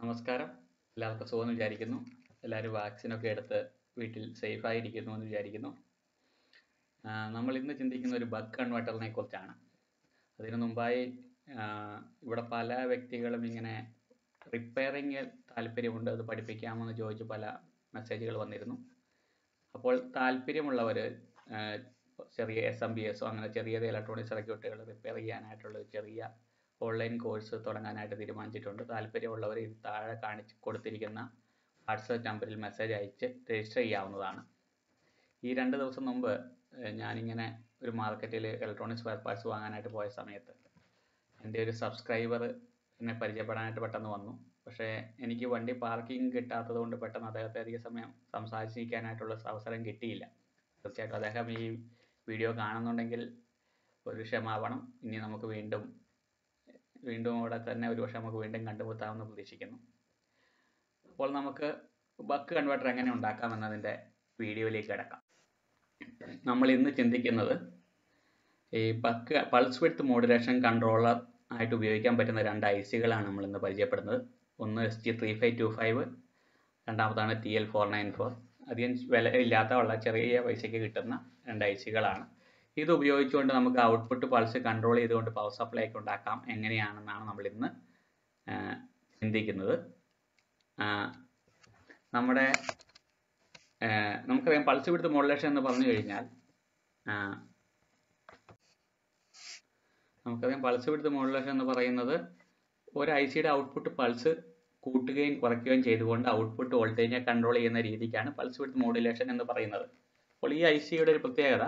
നമസ്കാരം എല്ലാവർക്കും സുഖമെന്ന് വിചാരിക്കുന്നു എല്ലാവരും വാക്സിനൊക്കെ എടുത്ത് വീട്ടിൽ സേഫായി ഇരിക്കുന്നു എന്ന് വിചാരിക്കുന്നു ആ, നമ്മൾ ഇന്ന് ചിന്തിക്കുന്ന ഒരു ബഗ് കൺവേർട്ടറിനെ കുറിച്ചാണ് അതിനു മുമ്പായി ആ, ഇവിടെ പല വ്യക്തികളും ഇങ്ങനെ റിപ്പയറിങ് താല്പര്യമുണ്ട് അത് പഠിപ്പിക്കാമെന്ന് ചോദിച്ച് പല മെസ്സേജുകൾ വന്നിരുന്നു അപ്പോൾ താല്പര്യമുള്ളവർ ചെറിയ എസ് എം ബി എസോ അങ്ങനെ ചെറിയ ഇലക്ട്രോണിക് സർക്യൂട്ടുകൾ റിപ്പയർ ചെയ്യാനായിട്ടുള്ള ഒരു ചെറിയ ഓൺലൈൻ കോഴ്സ് തുടങ്ങാനായിട്ട് തീരുമാനിച്ചിട്ടുണ്ട് താല്പര്യമുള്ളവർ ഇത് താഴെ കാണിച്ച് കൊടുത്തിരിക്കുന്ന വാട്സപ്പ് നമ്പറിൽ മെസ്സേജ് അയച്ച് രജിസ്റ്റർ ചെയ്യാവുന്നതാണ് ഈ രണ്ട് ദിവസം മുമ്പ് ഏഹ്, ഞാനിങ്ങനെ ഒരു മാർക്കറ്റിൽ ഇലക്ട്രോണിക് സ്പെയർ പാർട്സ് വാങ്ങാനായിട്ട് പോയ സമയത്ത് എൻ്റെ ഒരു സബ്സ്ക്രൈബർ എന്നെ പരിചയപ്പെടാനായിട്ട് പെട്ടെന്ന് വന്നു പക്ഷേ എനിക്ക് വണ്ടി പാർക്കിംഗ് കിട്ടാത്തത് കൊണ്ട് പെട്ടെന്ന് അദ്ദേഹത്തെ അധിക സമയം സംസാരിച്ചിരിക്കാനായിട്ടുള്ള അവസരം കിട്ടിയില്ല തീർച്ചയായിട്ടും അദ്ദേഹം ഈ വീഡിയോ കാണുന്നുണ്ടെങ്കിൽ ഒരു ക്ഷമാവണം ഇനി നമുക്ക് വീണ്ടും വീണ്ടും അവിടെ തന്നെ ഒരു പക്ഷേ നമുക്ക് വീണ്ടും കണ്ടുമുട്ടാമെന്ന് പ്രതീക്ഷിക്കുന്നു അപ്പോൾ നമുക്ക് ബക്ക് കൺവേർട്ടർ എങ്ങനെ ഉണ്ടാക്കാം എന്നതിൻ്റെ വീഡിയോയിലേക്ക് കിടക്കാം നമ്മൾ ഇന്ന് ചിന്തിക്കുന്നത് ഈ buck pulse width modulation controller ആയിട്ട് ഉപയോഗിക്കാൻ പറ്റുന്ന രണ്ട് ഐ സികളാണ് നമ്മൾ ഇന്ന് പരിചയപ്പെടുന്നത് ഒന്ന് S T three five two five രണ്ടാമതാണ് T L four nine four അധികം വില ഇല്ലാത്ത വളരെ ചെറിയ പൈസയ്ക്ക് കിട്ടുന്ന രണ്ട് ഐ സികളാണ് ഇത് ഉപയോഗിച്ചുകൊണ്ട് നമുക്ക് ഔട്ട്പുട്ട് പൾസ് കൺട്രോൾ ചെയ്തുകൊണ്ട് പവർ സപ്ലൈ ഒക്കെ ഉണ്ടാക്കാം എങ്ങനെയാണെന്നാണ് നമ്മൾ ഇന്ന് ആ, ചിന്തിക്കുന്നത് ആ, നമ്മുടെ ആ, നമുക്കറിയാം പൾസ് വിടുത്ത് മോഡുലേഷൻ എന്ന് പറഞ്ഞു കഴിഞ്ഞാൽ ആ, നമുക്കറിയാം പൾസ് വിടുത്ത് മോഡുലേഷൻ എന്ന് പറയുന്നത് ഒരു ഐ സിയുടെ ഔട്ട്പുട്ട് പൾസ് കൂട്ടുകയും കുറയ്ക്കുകയും ചെയ്തുകൊണ്ട് ഔട്ട്പുട്ട് വോൾട്ടേജിനെ കൺട്രോൾ ചെയ്യുന്ന രീതിക്കാണ് പൾസ് വിഡ്ത്ത് മോഡുലേഷൻ എന്ന് പറയുന്നത് അപ്പോൾ ഈ ഐ സിയുടെ ഒരു പ്രത്യേകത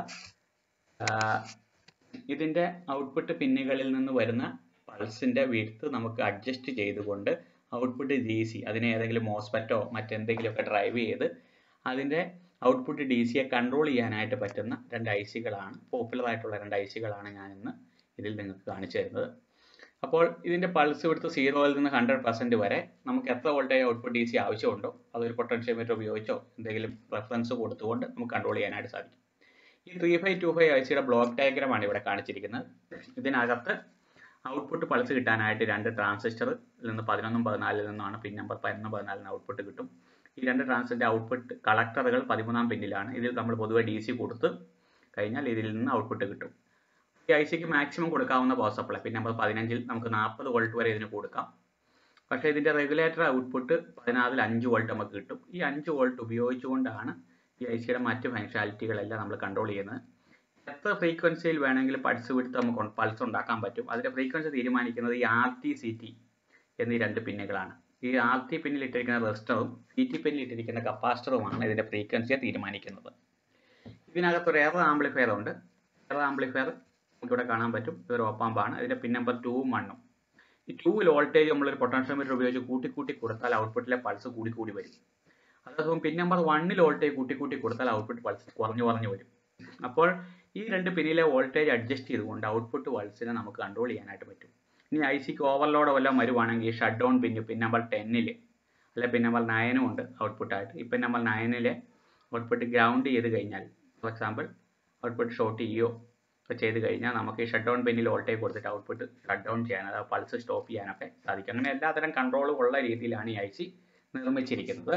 ആഹ് ഇതിൻ്റെ ഔട്ട്പുട്ട് പിന്നുകളിൽ നിന്ന് വരുന്ന പൾസിൻ്റെ വിഡ്ത്ത് നമുക്ക് അഡ്ജസ്റ്റ് ചെയ്തുകൊണ്ട് ഔട്ട്പുട്ട് ഡി സി അതിനെ ഏതെങ്കിലും മോസ്പെറ്റോ മറ്റെന്തെങ്കിലുമൊക്കെ ഡ്രൈവ് ചെയ്ത് അതിൻ്റെ ഔട്ട്പുട്ട് ഡി സിയെ കൺട്രോൾ ചെയ്യാനായിട്ട് പറ്റുന്ന രണ്ട് ഐ സികളാണ് പോപ്പുലർ ആയിട്ടുള്ള രണ്ട് ഐ സികളാണ് ഞാൻ ഇന്ന് ഇതിൽ നിങ്ങൾക്ക് കാണിച്ചു തരുന്നത് അപ്പോൾ ഇതിൻ്റെ പൾസ് എടുത്ത് സീറോയിൽ നിന്ന് ഹൺഡ്രഡ് പെർസെൻറ്റ് വരെ നമുക്ക് എത്ര വോൾട്ടേജ് ഔട്ട്പുട്ട് ഡി സി ആവശ്യമുണ്ടോ അതൊരു പൊട്ടൻഷ്യോമീറ്റർ ഉപയോഗിച്ചോ എന്തെങ്കിലും റെഫറൻസ് കൊടുത്തുകൊണ്ട് നമുക്ക് കൺട്രോൾ ചെയ്യാനായിട്ട് സാധിക്കും ഈ ത്രീ ഫൈവ് ടു ഫൈവ് ഐസിയുടെ ബ്ലോക്ക് ഡയഗ്രമാണ് ഇവിടെ കാണിച്ചിരിക്കുന്നത് ഇതിനകത്ത് ഔട്ട്പുട്ട് പൾസ് കിട്ടാനായിട്ട് രണ്ട് ട്രാൻസിസ്റ്ററിൽ നിന്ന് പതിനൊന്നും പതിനാലിൽ നിന്നാണ് പിൻ നമ്പർ പതിനൊന്ന് പതിനാലിന് ഔട്ട്പുട്ട് കിട്ടും ഈ രണ്ട് ട്രാൻസിസ്റ്ററിൻ്റെ ഔട്ട്പുട്ട് കളക്ടറുകൾ പതിമൂന്നാം പിന്നിലാണ് ഇതിൽ നമ്മൾ പൊതുവെ ഡി സി കൊടുത്ത് കഴിഞ്ഞാൽ ഇതിൽ നിന്ന് ഔട്ട്പുട്ട് കിട്ടും ഈ ഐ സിക്ക് മാക്സിമം കൊടുക്കാവുന്ന പവർ സപ്ലൈ പിന്നെ നമ്മൾ പതിനഞ്ചിൽ നമുക്ക് നാൽപ്പത് വോൾട്ട് വരെ ഇതിന് കൊടുക്കാം പക്ഷേ ഇതിൻ്റെ റെഗുലേറ്റർ ഔട്ട്പുട്ട് പതിനാറിൽ അഞ്ച് വോൾട്ട് നമുക്ക് കിട്ടും ഈ അഞ്ച് വോൾട്ട് ഉപയോഗിച്ചുകൊണ്ടാണ് ഈ ഐ സിയുടെ മറ്റ് ഫങ്ഷനാലിറ്റികളെല്ലാം നമ്മൾ കൺട്രോൾ ചെയ്യുന്നത് എത്ര ഫ്രീക്വൻസിയിൽ വേണമെങ്കിലും പൾസ് വിടുത്ത് നമുക്ക് പൾസ് ഉണ്ടാക്കാൻ പറ്റും അതിൻ്റെ ഫ്രീക്വൻസി തീരുമാനിക്കുന്നത് ഈ ആർ ടി സി ടി എന്നീ രണ്ട് പിന്നുകളാണ് ഈ ആർ ടി പിന്നിൽ ഇട്ടിരിക്കുന്ന റെസിസ്റ്ററും സി ടി പിന്നിൽ ഇട്ടിരിക്കുന്ന കപ്പാസിറ്ററുമാണ് ഇതിൻ്റെ ഫ്രീക്വൻസിയെ തീരുമാനിക്കുന്നത് ഇതിനകത്ത് ഒരു എറർ ആംപ്ലിഫയർ ഉണ്ട് എറർ ആംപ്ലിഫയർ നമുക്കിവിടെ കാണാൻ പറ്റും ഇതൊരു ഓപ്പാമ്പാണ് ഇതിൻ്റെ പിൻ നമ്പർ ടൂവും വണ്ണും ഈ ടൂവിൽ വോൾട്ടേജ് നമ്മളൊരു പൊട്ടൻഷ്യോമീറ്റർ ഉപയോഗിച്ച് കൂട്ടി കൂട്ടി കൊടുത്താൽ ഔട്ട്പുട്ടിലെ പൾസ് കൂടി കൂടി വരും അതേസമയം പിൻ നമ്പർ വണ്ണിൽ വോൾട്ടേജ് കൂട്ടി കൂട്ടി കൊടുത്താൽ ഔട്ട്പുട്ട് പൾസ് കുറഞ്ഞു കുറഞ്ഞു വരും അപ്പോൾ ഈ രണ്ട് പിന്നിലെ വോൾട്ടേജ് അഡ്ജസ്റ്റ് ചെയ്തുകൊണ്ട് ഔട്ട്പുട്ട് പൾസിനെ നമുക്ക് കൺട്രോൾ ചെയ്യാനായിട്ട് പറ്റും ഇനി ഐ സിക്ക് ഓവർലോഡ് വല്ലതും വരുവാണെങ്കിൽ shut down pin pin number ടെന്നിൽ അല്ലെ പിൻ നമ്പർ നയനും ഉണ്ട് ഔട്ട്പുട്ടായിട്ട് ഈ പിൻ നമ്പർ നയനിലെ ഔട്ട്പുട്ട് ഗ്രൗണ്ട് ചെയ്ത് കഴിഞ്ഞാൽ ഫോർ എക്സാമ്പിൾ ഔട്ട്പുട്ട് ഷോർട്ട് ചെയ്യുകയോ ഒക്കെ ചെയ്ത് കഴിഞ്ഞാൽ നമുക്ക് ഈ ഷട്ട് ഡൗൺ പിന്നിൽ വോൾട്ടേജ് കൊടുത്തിട്ട് ഔട്ട്പുട്ട് ഷട്ട് ഡൗൺ ചെയ്യാൻ അതായത് പൾസ് സ്റ്റോപ്പ് ചെയ്യാനൊക്കെ സാധിക്കും അങ്ങനെ എല്ലാത്തരം കൺട്രോളും ഉള്ള രീതിയിലാണ് ഈ ഐ സി നിർമ്മിച്ചിരിക്കുന്നത്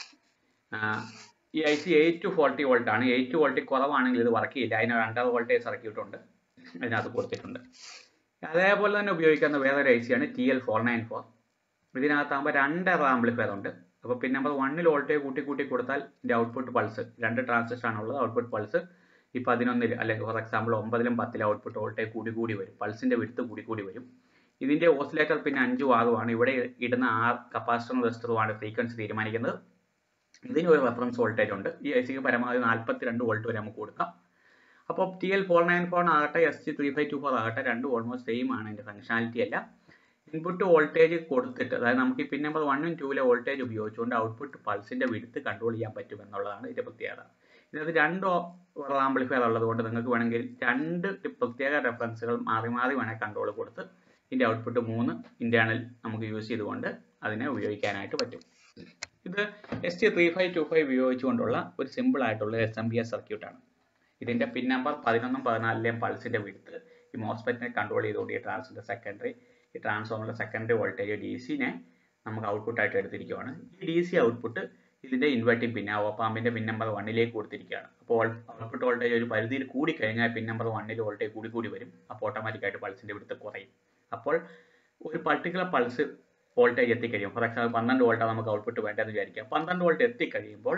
ആ, ഈ I C eight to forty volt ആണ് എയ്റ്റ് വോൾട്ടിൽ കുറവാണെങ്കിൽ ഇത് വർക്ക് ചെയ്യില്ല അതിന് രണ്ടര വോൾട്ടേജ് സർക്യൂട്ട് ഉണ്ട് അതിനകത്ത് കൊടുത്തിട്ടുണ്ട് അതേപോലെ തന്നെ ഉപയോഗിക്കുന്ന വേറൊരു ഐ സിയാണ് T L four nine four ഇതിനകത്താകുമ്പോൾ രണ്ട് ആംപ്ലിഫയർ ഉണ്ട് അപ്പോൾ പിൻ നമ്പർ വണ്ണിൽ വോൾട്ടേജ് കൂട്ടി കൂട്ടി കൊടുത്താൽ ഇതിൻ്റെ ഔട്ട്പുട്ട് പൾസ് രണ്ട് ട്രാൻസിസ്റ്റർ ആണുള്ളത് ഔട്ട്പുട്ട് പൾസ് ഈ പതിനൊന്നിൽ അല്ലെങ്കിൽ ഫോർ എക്സാമ്പിൾ ഒമ്പതിലും പത്തിലും ഔട്ട്പുട്ട് വോൾട്ടേജ് കൂടി കൂടി വരും പൾസിൻ്റെ വിടുത്ത് കൂടി കൂടി വരും ഇതിൻ്റെ ഓസിലേറ്റർ പിന്നെ അഞ്ചും ആറുമാണ് ഇവിടെ ഇടുന്ന ആർ കപ്പാസിറ്ററും റെസിസ്റ്ററുമാണ് ഫ്രീക്വൻസി തീരുമാനിക്കുന്നത് ഇതിന് ഒരു റെഫറൻസ് വോൾട്ടേജ് ഉണ്ട് ഈ ഐ സിക്ക് പരമാവധി നാൽപ്പത്തി രണ്ട് വോൾട്ട് വരെ നമുക്ക് കൊടുക്കാം അപ്പോൾ T L four nine four ആകട്ടെ S G three five two four ആകട്ടെ രണ്ടും ഓൾമോസ്റ്റ് സെയിം ആണ് ഇതിൻ്റെ ഫംഗ്ഷനാലിറ്റി എല്ലാം ഇൻപുട്ട് വോൾട്ടേജ് കൊടുത്തിട്ട് അതായത് നമുക്ക് ഈ പിൻ നമ്പർ വണ്ണും ടൂവിലെ വോൾട്ടേജ് ഉപയോഗിച്ചുകൊണ്ട് ഔട്ട്പുട്ട് പൾസിൻ്റെ വിടുത്ത് കൺട്രോൾ ചെയ്യാൻ പറ്റും എന്നുള്ളതാണ് ഇതിൻ്റെ പ്രത്യേകത ഇതിനകത്ത് രണ്ട് ആംപ്ലിഫയർ ഉള്ളത് കൊണ്ട് നിങ്ങൾക്ക് വേണമെങ്കിൽ രണ്ട് പ്രത്യേക റെഫറൻസുകൾ മാറി മാറി വേണമെങ്കിൽ കൺട്രോൾ കൊടുത്ത് ഇതിൻ്റെ ഔട്ട്പുട്ട് മൂന്ന് ഇൻറ്റേർണൽ നമുക്ക് യൂസ് ചെയ്തുകൊണ്ട് അതിനെ ഉപയോഗിക്കാനായിട്ട് പറ്റും ഇത് S T three five two five ഉപയോഗിച്ചുകൊണ്ടുള്ള ഒരു സിമ്പിൾ ആയിട്ടുള്ള എസ് എം ബി എസ് സർക്യൂട്ടാണ് ഇതിൻ്റെ പിൻ നമ്പർ പതിനൊന്നും പതിനാലിലെയും പൾസിൻ്റെ വിടുത്ത് ഈ മോസ്പെറ്റിനെ കൺട്രോൾ ചെയ്തുകൊണ്ട് ഈ ട്രാൻസിൻ്റെ സെക്കൻഡറി ഈ ട്രാൻസ്ഫോമറിൻ്റെ സെക്കൻഡറി വോൾട്ടേജ് ഡി സിനെ നമുക്ക് ഔട്ട്പുട്ടായിട്ട് എടുത്തിരിക്കുകയാണ് ഈ ഡി സി ഔട്ട്പുട്ട് ഇതിൻ്റെ ഇൻവെർട്ടിംഗ് പിൻ ആ ഓപ്പാമ്പിൻ്റെ പിൻ നമ്പർ വണ്ണിലേക്ക് കൊടുത്തിരിക്കുകയാണ് അപ്പോൾ ഔട്ട്പുട്ട് വോൾട്ടേജ് ഒരു പരിധിയിൽ കൂടി കഴിഞ്ഞാൽ പിൻ നമ്പർ വണ്ണിൽ വോൾട്ടേജ് കൂടി കൂടി വരും അപ്പോൾ ഓട്ടോമാറ്റിക്കായിട്ട് പൾസിൻ്റെ വിടുത്ത് കുറയും അപ്പോൾ ഒരു പർട്ടിക്കുലർ പൾസ് വോൾട്ടേജ് എത്തിക്കഴിയും ഫോർ എക്സാമ്പിൾ പന്ത്രണ്ട് വോൾട്ടാണ് നമുക്ക് ഔട്ട്പുട്ട് വേണ്ടതെന്ന് വിചാരിക്കാം പന്ത്രണ്ട് വോൾട്ട് എത്തിക്കഴിയുമ്പോൾ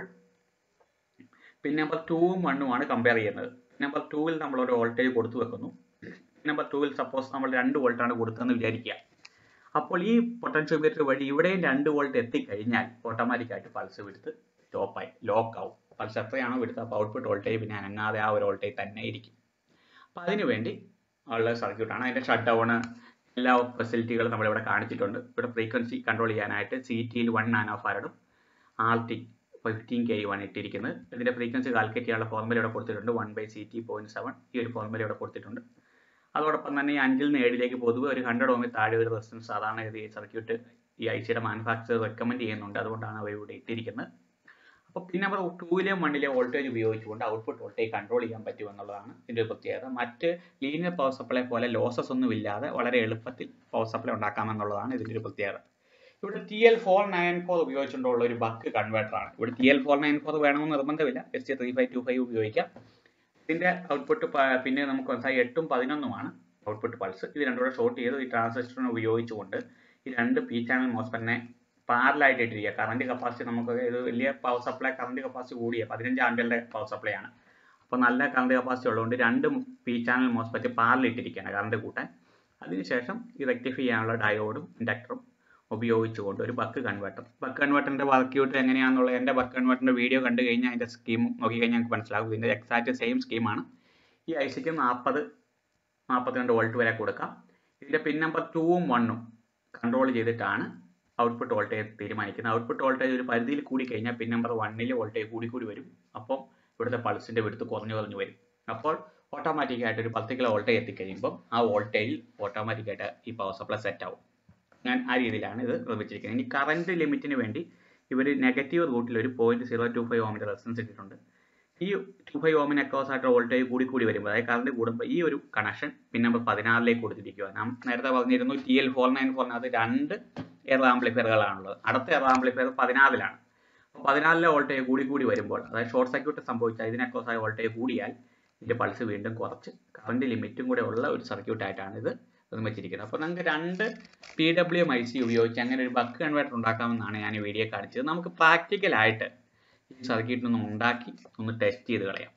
പിൻ നമ്പർ ടൂവും വണ്ണുമാണ് കമ്പയർ ചെയ്യുന്നത് പിൻ നമ്പർ ടൂവിൽ നമ്മൾ ഒരു വോൾട്ടേജ് കൊടുത്തു വെക്കുന്നു പിൻ നമ്പർ ടൂവിൽ സപ്പോസ് നമ്മൾ രണ്ട് വോൾട്ടാണ് കൊടുത്തതെന്ന് വിചാരിക്കുക അപ്പോൾ ഈ പൊട്ടൻഷ്യോമീറ്റർ വഴി ഇവിടെയും രണ്ട് വോൾട്ട് എത്തിക്കഴിഞ്ഞാൽ ഓട്ടോമാറ്റിക്കായിട്ട് പൾസ് വിടുത്ത് സ്റ്റോപ്പായി ലോക്ക് ആവും പൾസ് എത്രയാണോ വിടുത്ത് അപ്പോൾ ഔട്ട്പുട്ട് വോൾട്ടേജ് പിന്നെ അനങ്ങാതെ ആ ഒരു വോൾട്ടേജ് തന്നെ ഇരിക്കും അപ്പോൾ അതിനു വേണ്ടി ഉള്ള സർക്യൂട്ടാണ് അതിൻ്റെ ഷട്ട് ഡൗൺ എല്ലാ ഫെസിലിറ്റികളും നമ്മളിവിടെ കാണിച്ചിട്ടുണ്ട് ഇവിടെ ഫ്രീക്വൻസി കൺട്രോൾ ചെയ്യാനായിട്ട് സി ടിയിൽ വൺ നാനോ ഫാരഡും ആർ ടി ഫിഫ്റ്റീൻ കെ ആണ് ഇട്ടിരിക്കുന്നത് ഇതിൻ്റെ ഫ്രീക്വൻസി കാൽക്കുലേറ്റ് ചെയ്യാനുള്ള ഫോർമുല ഇവിടെ കൊടുത്തിട്ടുണ്ട് one by C T point seven ഈ ഒരു ഫോർമുല ഇവിടെ കൊടുത്തിട്ടുണ്ട് അതോടൊപ്പം തന്നെ ഈ അഞ്ചിൽ നിന്ന് ഏഴിലേക്ക് പൊതുവെ ഒരു ഹൺഡ്രഡ് ഓമിൽ താഴെ ഒരു റെസിസ്റ്റൻസ് സാധാരണ ഈ സർക്യൂട്ട് ഈ ഐ സിയുടെ മാനുഫാക്ചർ റെക്കമെൻഡ് ചെയ്യുന്നുണ്ട് അതുകൊണ്ടാണ് അവർ ഇവിടെ ഇട്ടിരിക്കുന്നത് അപ്പോൾ പിൻ നമ്പർ ടൂവിലെയും വണ്ണിലെയും വോൾട്ടേജ് ഉപയോഗിച്ചുകൊണ്ട് ഔട്ട്പുട്ട് വോൾട്ടേജ് കൺട്രോൾ ചെയ്യാൻ പറ്റുമെന്നുള്ളതാണ് ഇതിൻ്റെ ഒരു പ്രത്യേകത മറ്റ് ലീനിയർ പവർ സപ്ലൈ പോലെ ലോസസ് ഒന്നും ഇല്ലാതെ വളരെ എളുപ്പത്തിൽ പവർ സപ്ലൈ ഉണ്ടാക്കാമെന്നുള്ളതാണ് ഇതിൻ്റെ ഒരു പ്രത്യേകത ഇവിടെ T L four nine four ഉപയോഗിച്ചുകൊണ്ടുള്ള ഒരു ബക്ക് കൺവേർട്ടർ ആണ് ഇവിടെ T L four nine four വേണമെന്ന് നിർബന്ധമില്ല S T three five two five ഉപയോഗിക്കാം ഇതിൻ്റെ ഔട്ട്പുട്ട് പിന്നെ നമുക്ക് മനസ്സിലായി എട്ടും പതിനൊന്നുമാണ് ഔട്ട്പുട്ട് പൾസ് ഇത് രണ്ടുകൂടെ ഷോർട്ട് ചെയ്ത് ഈ ട്രാൻസിസ്റ്ററിനെ ഉപയോഗിച്ചുകൊണ്ട് ഈ രണ്ട് പി ചാനൽ മോസ്ഫെറ്റിനെ പാരലായിട്ട് ഇട്ടിരിക്കുക കറണ്ട് കപ്പാസിറ്റി നമുക്ക് ഇത് വലിയ പവർ സപ്ലൈ കറണ്ട് കപ്പാസിറ്റി കൂടിയ പതിനഞ്ച് ആമ്പിയറിൻ്റെ പവർ സപ്ലൈ ആണ് അപ്പോൾ നല്ല കറണ്ട് കപ്പാസിറ്റി ഉള്ളതുകൊണ്ട് രണ്ട് പി ചാനൽ മോസ്ഫെറ്റ് പാരലിട്ടിരിക്കുകയാണ് കറണ്ട് കൂട്ടാൻ അതിനുശേഷം ഈ റെക്ടിഫൈ ചെയ്യാനുള്ള ഡയോഡും ഇൻഡക്ടറും ഉപയോഗിച്ചുകൊണ്ട് ഒരു ബക്ക് കൺവേർട്ടർ ബക്ക് കൺവേർട്ടറിൻ്റെ വർക്ക്ഔട്ട് എങ്ങനെയാണെന്നുള്ള എൻ്റെ ബക്ക് കൺവേർട്ടറിൻ്റെ വീഡിയോ കണ്ടു കഴിഞ്ഞാൽ അതിൻ്റെ സ്കീം നോക്കി കഴിഞ്ഞാൽ ഞങ്ങൾക്ക് മനസ്സിലാകും ഇതിൻ്റെ എക്സാക്റ്റ് സെയിം സ്കീമാണ് ഈ ഐ സിക്ക് നാൽപ്പത് നാൽപ്പത്തിരണ്ട് വോൾട്ട് വരെ കൊടുക്കാം ഇതിൻ്റെ പിൻ നമ്പർ ടൂവും വണ്ണും കൺട്രോൾ ചെയ്തിട്ടാണ് ഔട്ട്പുട്ട് വോൾട്ടേജ് തീരുമാനിക്കുന്നത് ഔട്ട്പുട്ട് വോൾട്ടേജ് ഒരു പരിധിയിൽ കൂടി കഴിഞ്ഞാൽ പിൻ നമ്പർ വണ്ണിൽ വോൾട്ടേജ് കൂടി കൂടി വരും അപ്പം ഇവിടുത്തെ പൾസിൻ്റെ വിടുത്ത് കുറഞ്ഞു കുറഞ്ഞു വരും അപ്പോൾ ഓട്ടോമാറ്റിക്കായിട്ട് ഒരു പത്ത് കിലോ വോൾട്ടേജ് എത്തിക്കഴിയുമ്പോൾ ആ വോൾട്ടേജിൽ ഓട്ടോമാറ്റിക്കായിട്ട് ഈ പവർ സപ്ലൈ സെറ്റ് ആവും ഞാൻ ആ രീതിയിലാണ് ഇത് നിർമ്മിച്ചിരിക്കുന്നത് ഇനി കറണ്ട് ലിമിറ്റിന് വേണ്ടി ഇവർ നെഗറ്റീവ് റൂട്ടിൽ ഒരു പോയിന്റ് സീറോ ടു ഫൈവ് ഓമിൻ്റെ റെസിസ്റ്റൻസ് ഇട്ടിട്ടുണ്ട് ഈ ടു ഫൈവ് ഓമിന് അക്രോസ് ആയിട്ട് വോൾട്ടേജ് കൂടി കൂടി വരുമ്പോൾ അതായത് കറണ്ട് കൂടുമ്പോൾ ഈ ഒരു കണക്ഷൻ പിൻ നമ്പർ പതിനാറിലേക്ക് കൊടുത്തിരിക്കുക നാം നേരത്തെ പറഞ്ഞിരുന്നു ടി എൽ ഫോർ നയൻ ഫോറിനകത്ത് രണ്ട് എയർ ആംപ്ലിഫയറുകളാണുള്ളത് അടുത്ത എയർ ആംപ്ലിഫയർ പതിനാറിലാണ് അപ്പോൾ പതിനാലിലെ വോൾട്ടേജ് കൂടി കൂടി വരുമ്പോൾ അതായത് ഷോർട്ട് സർക്യൂട്ട് സംഭവിച്ചാൽ ഇതിന് അക്രോസ് ആയ വോൾട്ടേജ് കൂടിയാൽ ഇതിൻ്റെ പൾസ് വീണ്ടും കുറച്ച് കറണ്ട് ലിമിറ്റും കൂടെ ഉള്ള ഒരു സർക്യൂട്ടായിട്ടാണ് ഇത് നിർമ്മിച്ചിരിക്കുന്നത് അപ്പോൾ നമുക്ക് രണ്ട് P W M I C ഉപയോഗിച്ച് അങ്ങനെ ഒരു ബക്ക് കൺവേർട്ടർ ഉണ്ടാക്കാമെന്നാണ് ഞാൻ ഈ വീഡിയോ കാണിച്ചത് നമുക്ക് പ്രാക്ടിക്കലായിട്ട് ഈ സർക്യൂട്ടിനൊന്ന് ഉണ്ടാക്കി ഒന്ന് ടെസ്റ്റ് ചെയ്ത് കളയാം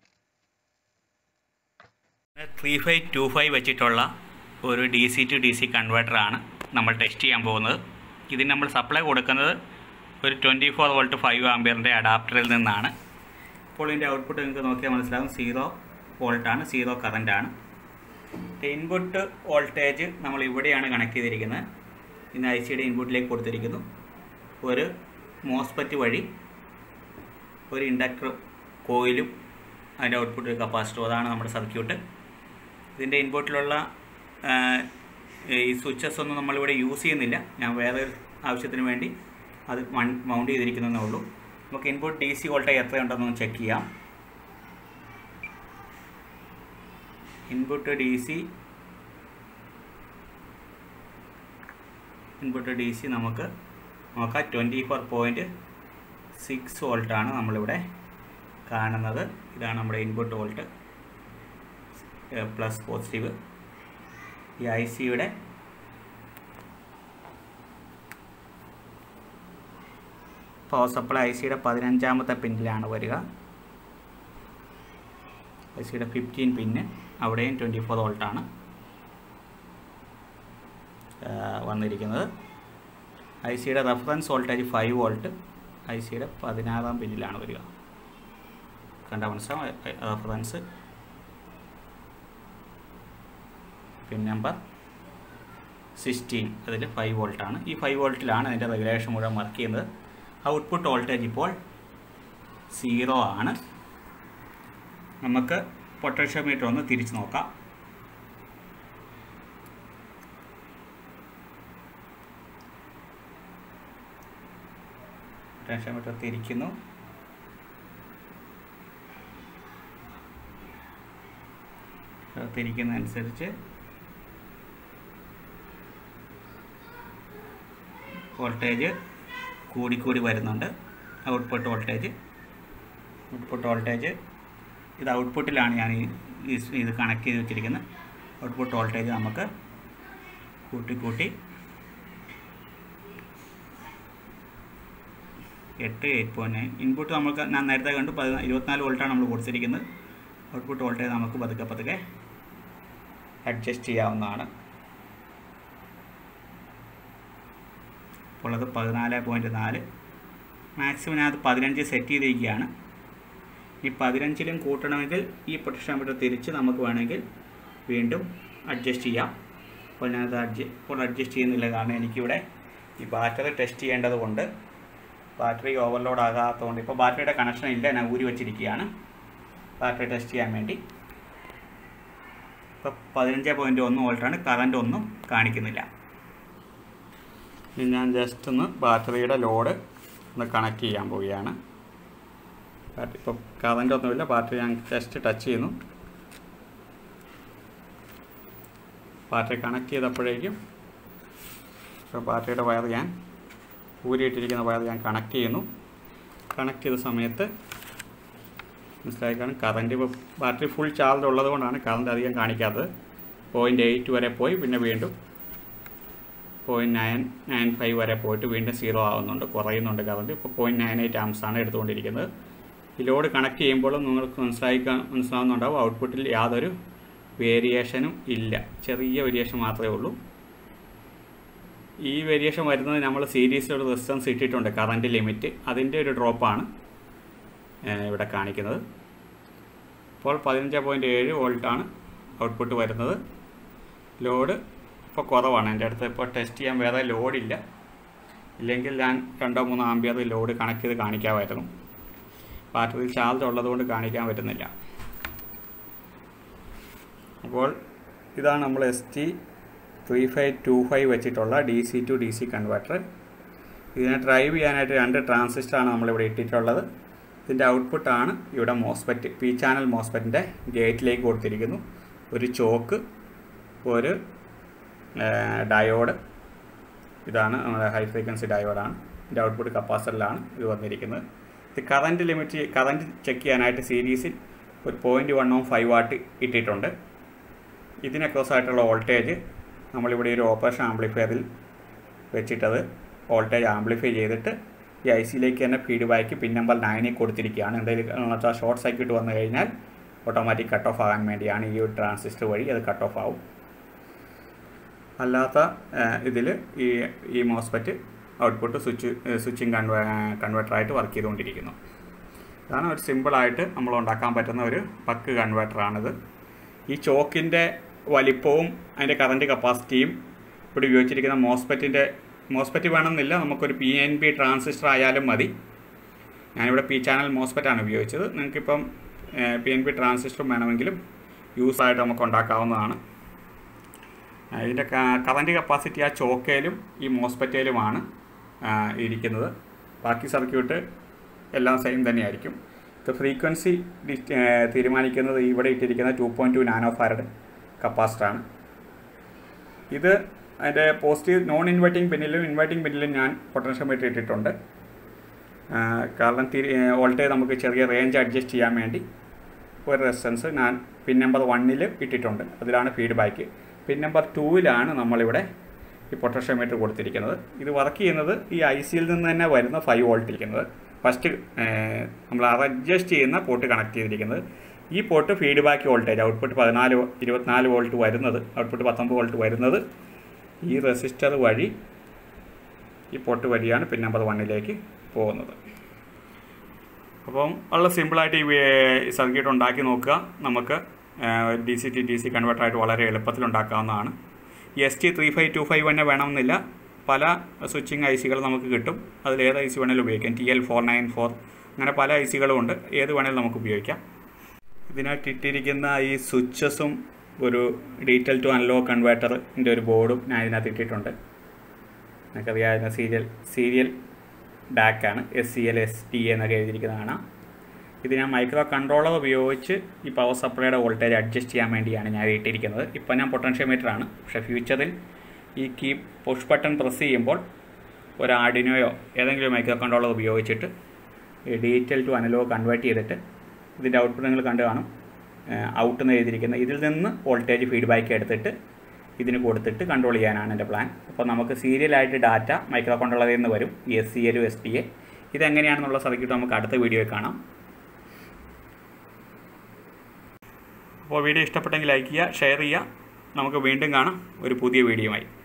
ത്രീ ഫൈവ് ടു ഫൈവ് വെച്ചിട്ടുള്ള ഒരു D C to D C കൺവേർട്ടറാണ് നമ്മൾ ടെസ്റ്റ് ചെയ്യാൻ പോകുന്നത് ഇതിന് നമ്മൾ സപ്ലൈ കൊടുക്കുന്നത് ഒരു ട്വൻറ്റി ഫോർ വോൾട്ട് ഫൈവ് ആംബിയറിൻ്റെ അഡാപ്റ്ററിൽ നിന്നാണ് ഇപ്പോൾ ഇതിൻ്റെ ഔട്ട്പുട്ട് നിങ്ങൾക്ക് നോക്കിയാൽ മനസ്സിലാകും സീറോ വോൾട്ടാണ് സീറോ കറൻ്റാണ് ഇൻപുട്ട് വോൾട്ടേജ് നമ്മൾ ഇവിടെയാണ് കണക്ട് ചെയ്തിരിക്കുന്നത് ഇന്ന് ഐ സിയുടെ ഇൻപുട്ടിലേക്ക് കൊടുത്തിരിക്കുന്നു ഒരു മോസ്പെറ്റ് വഴി ഒരു ഇൻഡക്ടർ കോയിലും അതിൻ്റെ ഔട്ട്പുട്ട് ഒരു കപ്പാസിറ്ററും അതാണ് നമ്മുടെ സർക്യൂട്ട് ഇതിൻ്റെ ഇൻപുട്ടിലുള്ള ഈ സ്വിച്ചസ് ഒന്നും നമ്മളിവിടെ യൂസ് ചെയ്യുന്നില്ല ഞാൻ വേറെ ഒരു ആവശ്യത്തിന് വേണ്ടി അത് മൗണ്ട് ചെയ്തിരിക്കുന്നതേ ഉള്ളൂ നമുക്ക് ഇൻപുട്ട് ഡി സി വോൾട്ടേജ് എത്രയുണ്ടെന്നൊന്ന് ചെക്ക് ചെയ്യാം input D C input D C നമുക്ക് നോക്കാം ട്വൻറ്റി ഫോർ പോയിൻറ്റ് സിക്സ് വോൾട്ടാണ് നമ്മളിവിടെ കാണുന്നത് ഇതാണ് നമ്മുടെ ഇൻപുട്ട് വോൾട്ട് പ്ലസ് പോസിറ്റീവ് ഈ ഐ സിയുടെ പവർ സപ്ലൈ ഐ സിയുടെ പതിനഞ്ചാമത്തെ പിന്നിലാണ് വരിക ഐ സിയുടെ ഫിഫ്റ്റീൻ പിന്ന് അവിടെയും ട്വൻറ്റി ഫോർ വോൾട്ടാണ് വന്നിരിക്കുന്നത് ഐ സിയുടെ reference voltage five volt I സിയുടെ പതിനാറാം പിന്നിലാണ് വരിക കണ്ട മനസ്സിലാവും റെഫറൻസ് പിൻ നമ്പർ സിക്സ്റ്റീൻ അതിൽ ഫൈവ് വോൾട്ടാണ് ഈ ഫൈവ് വോൾട്ടിലാണ് അതിൻ്റെ റെഗുലേഷൻ മുഴുവൻ വർക്ക് ചെയ്യുന്നത് ഔട്ട്പുട്ട് വോൾട്ടേജ് ഇപ്പോൾ സീറോ ആണ് നമുക്ക് പൊട്ടൻഷ്യോമീറ്റർ ഒന്ന് തിരിച്ച് നോക്കാം പൊട്ടൻഷ്യോമീറ്റർ തിരിക്കുന്നു തിരിക്കുന്നതനുസരിച്ച് വോൾട്ടേജ് കൂടിക്കൂടി വരുന്നുണ്ട് ഔട്ട്പുട്ട് വോൾട്ടേജ് ഔട്ട്പുട്ട് വോൾട്ടേജ് ഇത് ഔട്ട്പുട്ടിലാണ് ഞാൻ ഈ ഈ- ഇത് കണക്ട് ചെയ്ത് വെച്ചിരിക്കുന്നത് ഔട്ട്പുട്ട് വോൾട്ടേജ് നമുക്ക് കൂട്ടി കൂട്ടി എട്ട് എയ്റ്റ് പോയിൻറ്റ് നയൻ ഇൻപുട്ട് നമുക്ക് ഞാൻ നേരത്തെ കണ്ടു പതിനാ ഇരുപത്തിനാല് വോൾട്ടാണ് നമ്മൾ കൊടുത്തിരിക്കുന്നത് ഔട്ട്പുട്ട് വോൾട്ടേജ് നമുക്ക് പതുക്കെ പതുക്കെ അഡ്ജസ്റ്റ് ചെയ്യാവുന്നതാണ് അപ്പോൾ അത് പതിനാല് പോയിൻറ്റ് നാല് മാക്സിമം ഞാൻ അത് പതിനഞ്ച് സെറ്റ് ചെയ്തിരിക്കുകയാണ് ഈ പതിനഞ്ചിലും കൂട്ടണമെങ്കിൽ ഈ പൊട്ടൻഷ്യോമീറ്റർ തിരിച്ച് നമുക്ക് വേണമെങ്കിൽ വീണ്ടും അഡ്ജസ്റ്റ് ചെയ്യാം അപ്പോൾ ഞാനത് അഡ്ജ ഇപ്പോൾ അഡ്ജസ്റ്റ് ചെയ്യുന്നില്ല കാരണം എനിക്കിവിടെ ഈ ബാറ്ററി ടെസ്റ്റ് ചെയ്യേണ്ടത് കൊണ്ട് ബാറ്ററി ഓവർലോഡ് ആകാത്തതുകൊണ്ട് ഇപ്പോൾ ബാറ്ററിയുടെ കണക്ഷൻ ഇല്ല ഞാൻ ഊരി വെച്ചിരിക്കുകയാണ് ബാറ്ററി ടെസ്റ്റ് ചെയ്യാൻ വേണ്ടി ഇപ്പോൾ പതിനഞ്ച് പോയിൻറ്റ് ഒന്ന് വോൾട്ടാണ് കറണ്ട് ഒന്നും കാണിക്കുന്നില്ല ഇനി ഞാൻ ജസ്റ്റ് ഒന്ന് ബാറ്ററിയുടെ ലോഡ് ഒന്ന് കണക്ട് ചെയ്യാൻ പോവുകയാണ് ബാറ്ററി ഇപ്പോൾ കറണ്ട് ഒന്നുമില്ല ബാറ്ററി ഞാൻ ജസ്റ്റ് ടച്ച് ചെയ്യുന്നു ബാറ്ററി കണക്ട് ചെയ്തപ്പോഴേക്കും ഇപ്പോൾ ബാറ്ററിയുടെ വയർ ഞാൻ ഊരിയിട്ടിരിക്കുന്ന വയർ ഞാൻ കണക്ട് ചെയ്യുന്നു കണക്ട് ചെയ്ത സമയത്ത് മനസ്സിലായിക്കാണ് കറണ്ട് ഇപ്പോൾ ബാറ്ററി ഫുൾ ചാർജ് ഉള്ളത് കൊണ്ടാണ് കറണ്ട് അധികം കാണിക്കാത്തത് പോയിൻ്റ് എയ്റ്റ് വരെ പോയി പിന്നെ വീണ്ടും പോയിൻറ്റ് നയൻ നയൻ ഫൈവ് വരെ പോയിട്ട് വീണ്ടും സീറോ ആവുന്നുണ്ട് കുറയുന്നുണ്ട് കറണ്ട് ഇപ്പോൾ പോയിൻറ്റ് നയൻ എയ്റ്റ് ആംസ് ആണ് എടുത്തുകൊണ്ടിരിക്കുന്നത് ഈ ലോഡ് കണക്ട് ചെയ്യുമ്പോഴും നിങ്ങൾക്ക് മനസ്സിലായിക്കാൻ മനസ്സിലാവുന്നുണ്ടാവും ഔട്ട്പുട്ടിൽ യാതൊരു വേരിയേഷനും ഇല്ല ചെറിയ വേരിയേഷൻ മാത്രമേ ഉള്ളൂ ഈ വേരിയേഷൻ വരുന്നത് നമ്മൾ സീരീസിലൊരു റെസിസ്റ്റൻസ് ഇട്ടിട്ടുണ്ട് കറണ്ട് ലിമിറ്റ് അതിൻ്റെ ഒരു ഡ്രോപ്പാണ് ഇവിടെ കാണിക്കുന്നത് ഇപ്പോൾ പതിനഞ്ച് പോയിൻറ്റ് ഏഴ് വോൾട്ടാണ് ഔട്ട്പുട്ട് വരുന്നത് ലോഡ് ഇപ്പോൾ കുറവാണ് എൻ്റെ അടുത്ത് ഇപ്പോൾ ടെസ്റ്റ് ചെയ്യാൻ വേറെ ലോഡില്ല ഇല്ലെങ്കിൽ ഞാൻ രണ്ടോ മൂന്നോ ആമ്പിയർ ലോഡ് കണക്ട് ചെയ്ത് കാണിക്കാമായിരുന്നു ബാറ്ററി ചാർജ് ഉള്ളതുകൊണ്ട് കാണിക്കാൻ പറ്റുന്നില്ല അപ്പോൾ ഇതാണ് നമ്മൾ S T three five two five വെച്ചിട്ടുള്ള D C to D C converter ഇതിനെ ഡ്രൈവ് ചെയ്യാനായിട്ട് രണ്ട് ട്രാൻസിസ്റ്ററാണ് നമ്മളിവിടെ ഇട്ടിട്ടുള്ളത് ഇതിൻ്റെ ഔട്ട്പുട്ടാണ് ഇവിടെ മോസ്പെറ്റ് പി ചാനൽ മോസ്പെറ്റിൻ്റെ ഗേറ്റിലേക്ക് കൊടുത്തിരിക്കുന്നു ഒരു ചോക്ക് ഒരു ഡയോഡ് ഇതാണ് നമ്മുടെ ഹൈ ഫ്രീക്വൻസി ഡയോഡാണ് ഇതിൻ്റെ ഔട്ട്പുട്ട് കപ്പാസിറ്ററിലാണ് ഇത് വന്നിരിക്കുന്നത് ഇത് കറൻറ്റ് ലിമിറ്റ് കറൻറ്റ് ചെക്ക് ചെയ്യാനായിട്ട് സീരീസിൽ ഒരു point one ohm five watt ഇട്ടിട്ടുണ്ട് ഇതിന് ക്രോസ് ആയിട്ടുള്ള വോൾട്ടേജ് നമ്മളിവിടെ ഒരു ഓപ്പറേഷൻ ആംപ്ലിഫയറിൽ വെച്ചിട്ടത് വോൾട്ടേജ് ആംപ്ലിഫൈ ചെയ്തിട്ട് ഈ ഐ സിയിലേക്ക് തന്നെ ഫീഡ്ബാക്ക് പിൻ നമ്പർ നയനിൽ കൊടുത്തിരിക്കുകയാണ് എന്തെങ്കിലും വെച്ചാൽ ഷോർട്ട് സർക്യൂട്ട് വന്നു കഴിഞ്ഞാൽ ഓട്ടോമാറ്റിക് കട്ട് ഓഫ് ആകാൻ വേണ്ടിയാണ് ഈ ഒരു ട്രാൻസിസ്റ്റർ വഴി അത് കട്ട് ഓഫ് ആവും അല്ലാത്ത ഇതിൽ ഈ ഈ മോസ്പെറ്റ് ഔട്ട്പുട്ട് സ്വിച്ച് സ്വിച്ചിങ് കൺവേ കൺവെർട്ടറായിട്ട് വർക്ക് ചെയ്തുകൊണ്ടിരിക്കുന്നു ഇതാണ് ഒരു സിമ്പിളായിട്ട് നമ്മൾ ഉണ്ടാക്കാൻ പറ്റുന്ന ഒരു പക്ക് കൺവെർട്ടറാണിത് ഈ ചോക്കിൻ്റെ വലിപ്പവും അതിൻ്റെ കറണ്ട് കപ്പാസിറ്റിയും ഇവിടെ ഉപയോഗിച്ചിരിക്കുന്ന മോസ്പെറ്റിൻ്റെ മോസ്പെറ്റ് വേണമെന്നില്ല നമുക്കൊരു പി എൻ പി ട്രാൻസിസ്റ്റർ ആയാലും മതി ഞാനിവിടെ പി ചാനൽ മോസ്പെറ്റാണ് ഉപയോഗിച്ചത് നിങ്ങൾക്കിപ്പം പി എൻ പി ട്രാൻസിസ്റ്ററും വേണമെങ്കിലും യൂസ് ആയിട്ട് നമുക്ക് ഉണ്ടാക്കാവുന്നതാണ് ഇതിൻ്റെ കറണ്ട് കപ്പാസിറ്റി ആ ചോക്കയിലും ഈ മോസ്പെറ്റയിലുമാണ് ഇരിക്കുന്നത് ബാക്കി സർക്യൂട്ട് എല്ലാം സെയിം തന്നെയായിരിക്കും ഇത് ഫ്രീക്വൻസി തീരുമാനിക്കുന്നത് ഇവിടെ ഇട്ടിരിക്കുന്ന two point two nano farad കപ്പാസിറ്ററാണ് ഇത് അതിൻ്റെ പോസിറ്റീവ് നോൺ ഇൻവെർട്ടിംഗ് പിന്നിലും ഇൻവെർട്ടിംഗ് പിന്നിലും ഞാൻ പൊട്ടൻഷ്യോമീറ്റർ ഇട്ടിട്ടുണ്ട് കാരണം തിരി വോൾട്ടേജ് നമുക്ക് ചെറിയ റേഞ്ച് അഡ്ജസ്റ്റ് ചെയ്യാൻ വേണ്ടി ഒരു റെസിസ്റ്റൻസ് ഞാൻ പിൻ നമ്പർ വണ്ണിൽ ഇട്ടിട്ടുണ്ട് അതിലാണ് ഫീഡ്ബാക്ക് പിൻ നമ്പർ ടൂവിലാണ് നമ്മളിവിടെ ഈ പൊട്ടൻഷ്യോമീറ്റർ കൊടുത്തിരിക്കുന്നത് ഇത് വർക്ക് ചെയ്യുന്നത് ഈ ഐ സിയിൽ നിന്ന് തന്നെ വരുന്ന ഫൈവ് വോൾട്ട് ഇരിക്കുന്നത് ഫസ്റ്റ് നമ്മൾ അഡ്ജസ്റ്റ് ചെയ്യുന്ന പോർട്ട് കണക്ട് ചെയ്തിരിക്കുന്നത് ഈ പോർട്ട് ഫീഡ്ബാക്ക് വോൾട്ടേജ് ഔട്ട്പുട്ട് പതിനാല് ഇരുപത്തിനാല് വോൾട്ട് വരുന്നത് ഔട്ട്പുട്ട് പത്തൊമ്പത് വോൾട്ട് വരുന്നത് ഈ റെസിസ്റ്റർ വഴി ഈ പോർട്ട് വഴിയാണ് പിൻ നമ്പർ വണ്ണിലേക്ക് പോകുന്നത് അപ്പം വളരെ സിമ്പിളായിട്ട് ഈ സർക്യൂട്ട് ഉണ്ടാക്കി നോക്കുക നമുക്ക് D C to D C കൺവെർട്ടറായിട്ട് വളരെ എളുപ്പത്തിൽ ഉണ്ടാക്കാവുന്നതാണ് S T three five two five തന്നെ വേണമെന്നില്ല പല സ്വിച്ചിങ് ഐ സികൾ നമുക്ക് കിട്ടും അതിൽ ഏത് ഐ സി വേണമെങ്കിലും ഉപയോഗിക്കാം T L four nine four അങ്ങനെ പല ഐ സികളും ഉണ്ട് ഏത് വേണമെങ്കിലും നമുക്ക് ഉപയോഗിക്കാം ഇതിനായിട്ട് ഇട്ടിരിക്കുന്ന ഈ സ്വിച്ചസും ഒരു ഡീറ്റെയിൽ ടു അൺലോക്ക് കൺവേർട്ടറിൻ്റെ ഒരു ബോർഡും ഞാൻ ഇതിനകത്ത് ഇട്ടിട്ടുണ്ട് നിങ്ങൾക്കറിയാവുന്ന സീരിയൽ സീരിയൽ ഡാക്കാണ് S C L S T എന്നൊക്കെ എഴുതിയിരിക്കുന്നത് കാണാം ഇത് ഞാൻ മൈക്രോ കൺട്രോളർ ഉപയോഗിച്ച് ഈ പവർ സപ്ലൈയുടെ വോൾട്ടേജ് അഡ്ജസ്റ്റ് ചെയ്യാൻ വേണ്ടിയാണ് ഞാൻ ഇട്ടിരിക്കുന്നത് ഇപ്പോൾ ഞാൻ പൊട്ടൻഷ്യോമീറ്റർ ആണ് പക്ഷേ ഫ്യൂച്ചറിൽ ഈ കീ പുഷ് ബട്ടൺ പ്രസ് ചെയ്യുമ്പോൾ ഒരു ആർഡിനോയോ ഏതെങ്കിലും മൈക്രോ കൺട്രോളർ ഉപയോഗിച്ചിട്ട് ഡിജിറ്റൽ ടു അനലോഗ് കൺവേർട്ട് ചെയ്തിട്ട് ഇതിൻ്റെ ഔട്ട്പുട്ട് നിങ്ങൾ കണ്ടു കാണും ഔട്ട് എന്ന് എഴുതിയിരിക്കുന്നത് ഇതിൽ നിന്ന് വോൾട്ടേജ് ഫീഡ്ബാക്ക് എടുത്തിട്ട് ഇതിന് കൊടുത്തിട്ട് കൺട്രോൾ ചെയ്യാനാണ് എൻ്റെ പ്ലാൻ അപ്പോൾ നമുക്ക് സീരിയലായിട്ട് ഡാറ്റ മൈക്രോ കൺട്രോളറിൽ നിന്ന് വരും എസ് സി എലും എസ് ടി എ ഇതെങ്ങനെയാണെന്നുള്ള സർക്യൂട്ട് നമുക്ക് അടുത്ത വീഡിയോയിൽ കാണാം അപ്പോൾ വീഡിയോ ഇഷ്ടപ്പെട്ടെങ്കിൽ ലൈക്ക് ചെയ്യുക ഷെയർ ചെയ്യുക നമുക്ക് വീണ്ടും കാണാം ഒരു പുതിയ വീഡിയോയുമായി